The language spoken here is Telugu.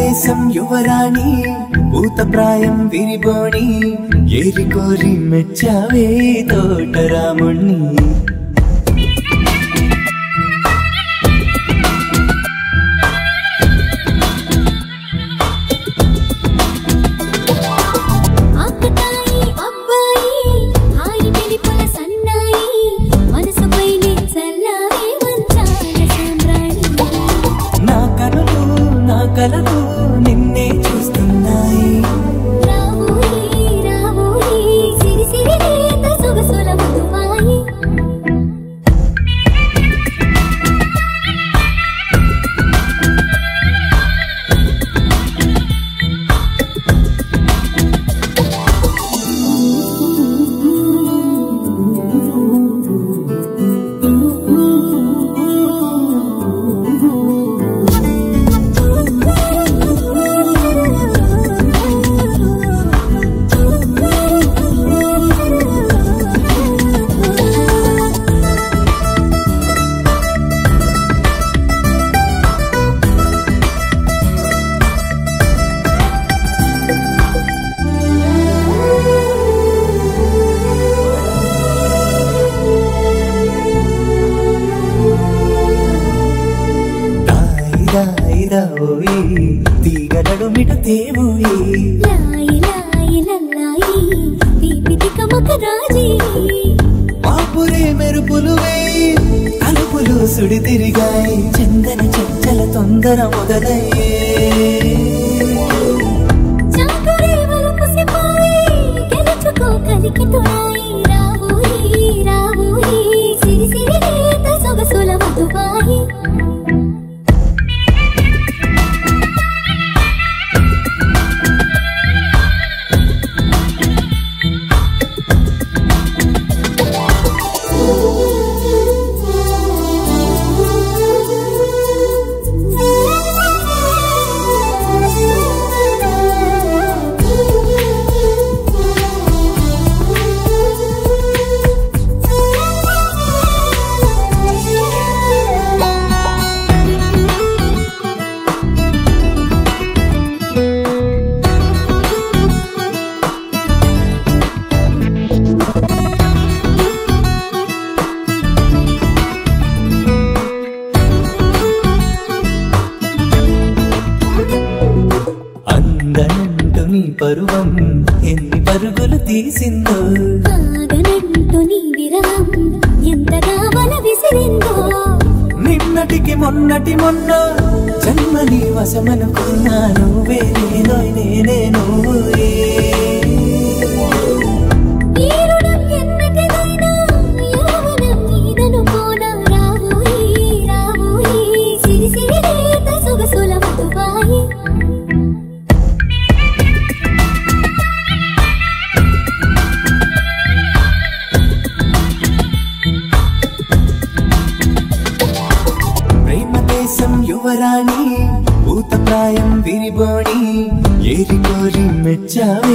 దేశం యువరాణి భూతప్రాయం విరిబోణి ఏరి కోరి మెచ్చావే తోటరాముణ్ణి ఆకతాయి అబ్బాయి హాయి వెలిపల సన్నాయి మనసుపైనే చల్లారే మంచాల సాంబ్రాణి నా కనులు నా కలలు నిన్నే చూస్తున్నాయి రావోయి రావోయి సిరి సిరి లేత సొగసుల మధువాయి దాయి దాయి దాయి తీగలడు మిట తేవోయి లాయి లాయి లల్లాయి తీపి తికమక రాజీ పాపురే మెరుపులు వేయి తలుపులు సుడి తిరిగాయి చందన చంచల తొందర మొదలయ్యే చాకురే వలపు సిపాయి గెలుచుకో కలికి తోడాయి రావోయి రావోయి సిరి సిరి లేత సొగసుల మధువాయి అందనంటు నీ పరువం ఎన్ని పరుగులు తీసిందో ఆగనంటూ నీ విరహం ఎంతగా వల విసిరిందో నిన్నటికి మొన్నటి మొన్న జన్మని వశమనుకున్నా నువ్వే నేనోయ్ నేనే నువ్వే ఈ రుణం ఎన్నటిదైనా యౌవనం నీదనుకోనా రావోయి రావోయి సిరి సిరి లేత సొగసుల మధువాయి ప్రేమ దేశం యువరాణి భూతప్రాయం విరిబోణి ఏరి కోరి మెచ్చావే